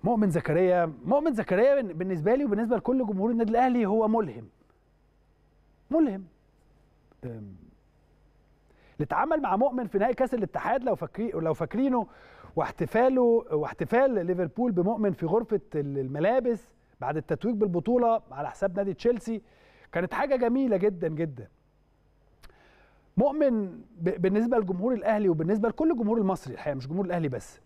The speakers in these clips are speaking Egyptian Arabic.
مؤمن زكريا مؤمن زكريا بن- بالنسبه لي وبالنسبه لكل جمهور النادي الاهلي هو ملهم ملهم أم، اللي اتعامل مع مؤمن في نهائي كاس الاتحاد لو فاكرين لو فاكرينه واحتفاله واحتفال ليفربول بمؤمن في غرفه الملابس بعد التتويج بالبطوله على حساب نادي تشيلسي كانت حاجه جميله جدا جدا مؤمن ب- بالنسبه لجمهور الاهلي وبالنسبه لكل الجمهور المصري الحقيقه مش جمهور الاهلي بس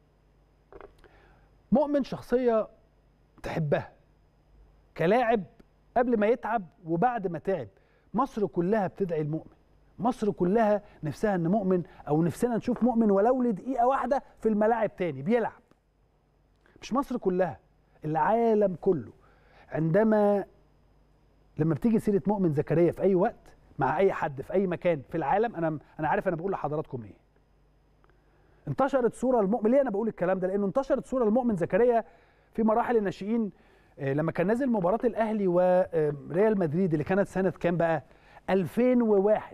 مؤمن شخصيه تحبها كلاعب قبل ما يتعب وبعد ما تعب مصر كلها بتدعي المؤمن مصر كلها نفسها ان مؤمن او نفسنا نشوف مؤمن ولو لدقيقه واحده في الملاعب تاني بيلعب مش مصر كلها العالم كله عندما لما بتيجي سيره مؤمن زكريا في اي وقت مع اي حد في اي مكان في العالم انا انا عارف انا بقول لحضراتكم ايه انتشرت صوره المؤمن ليه انا بقول الكلام ده لانه انتشرت صوره المؤمن زكريا في مراحل الناشئين آه، لما كان نازل مباراه الاهلي وريال مدريد اللي كانت سنه كام بقى 2001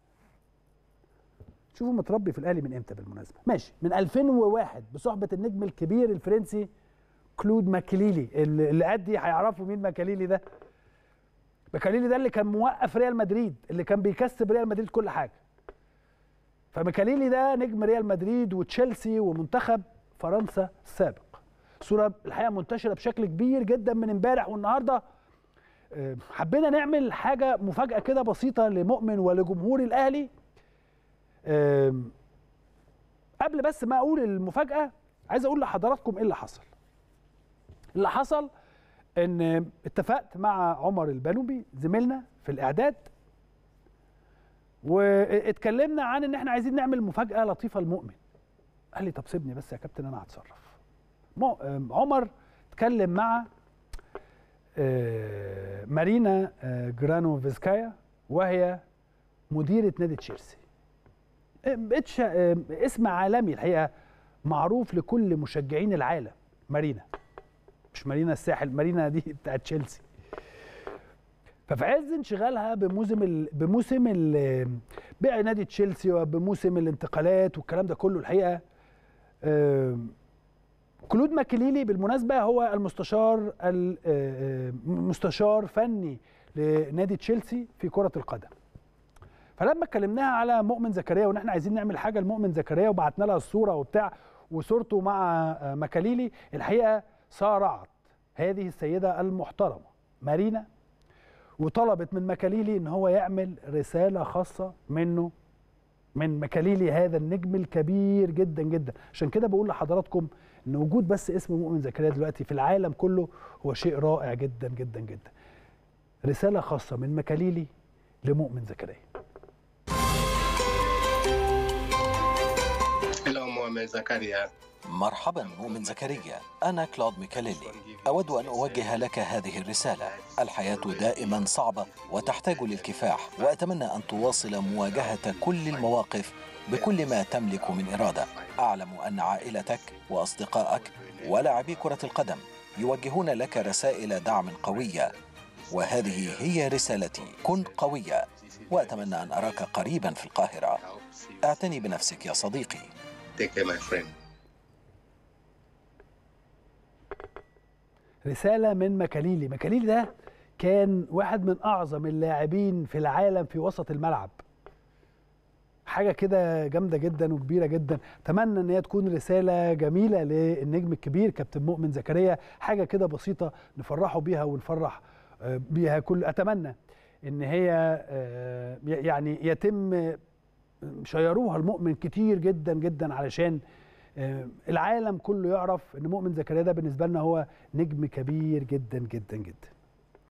شوفوا متربي في الاهلي من امتى بالمناسبه ماشي من 2001 بصحبه النجم الكبير الفرنسي كلود ماكليلي اللي اللي قدي هيعرفوا مين ماكليلي ده ماكليلي ده اللي كان موقف ريال مدريد اللي كان بيكسب ريال مدريد كل حاجه فميكاليلي ده نجم ريال مدريد وتشيلسي ومنتخب فرنسا السابق صورة الحقيقة منتشرة بشكل كبير جدا من امبارح والنهاردة آه، حبينا نعمل حاجة مفاجأة كده بسيطة لمؤمن ولجمهور الأهلي آم، قبل بس ما أقول المفاجأة عايز أقول لحضراتكم إيه اللي حصل اللي حصل إن اتفقت مع عمر البنوبي زميلنا في الإعداد واتكلمنا عن ان احنا عايزين نعمل مفاجاه لطيفه لمؤمن قال لي طب سيبني بس يا كابتن انا هتصرف مو- آم، عمر اتكلم مع آه، مارينا آه، جرانوفسكايا وهي مديره نادي تشيلسي آم، اتش- آم، اسم عالمي الحقيقه معروف لكل مشجعين العالم مارينا مش مارينا الساحل مارينا دي بتاعت تشيلسي ففي عز انشغالها بموسم ال... بموسم ال... بيع نادي تشيلسي وبموسم الانتقالات والكلام ده كله الحقيقه آم، كلود ماكليلي بالمناسبه هو المستشار المستشار فني لنادي تشيلسي في كره القدم فلما اتكلمناها على مؤمن زكريا وان احنا عايزين نعمل حاجه لمؤمن زكريا وبعتنا لها الصوره وبتاع وصورته مع آه، ماكاليلي الحقيقه صارعت هذه السيده المحترمه مارينا وطلبت من مكاليلي ان هو يعمل رساله خاصه منه من مكاليلي هذا النجم الكبير جدا جدا عشان كده بقول لحضراتكم ان وجود بس اسم مؤمن زكريا دلوقتي في العالم كله هو شيء رائع جدا جدا جدا رساله خاصه من مكاليلي لمؤمن زكريا Hello, Mohamed Zakaria. مرحبا مؤمن زكريا أنا كلود ميكاليلي أود أن أوجه لك هذه الرسالة الحياة دائما صعبة وتحتاج للكفاح وأتمنى أن تواصل مواجهة كل المواقف بكل ما تملك من إرادة أعلم أن عائلتك وأصدقائك ولاعبي كرة القدم يوجهون لك رسائل دعم قوية وهذه هي رسالتي كن قوية وأتمنى أن أراك قريبا في القاهرة اعتني بنفسك يا صديقي Take care, my friend. رساله من مكاليلي مكاليلي ده كان واحد من اعظم اللاعبين في العالم في وسط الملعب حاجه كده جامده جدا وكبيره جدا اتمنى ان هي تكون رساله جميله للنجم الكبير كابتن مؤمن زكريا حاجه كده بسيطه نفرحه بيها ونفرح آه، بيها كل اتمنى ان هي آه، يعني يتم شيروها المؤمن كتير جدا جدا علشان آه، العالم كله يعرف ان مؤمن زكريا ده بالنسبه لنا هو نجم كبير جدا جدا جدا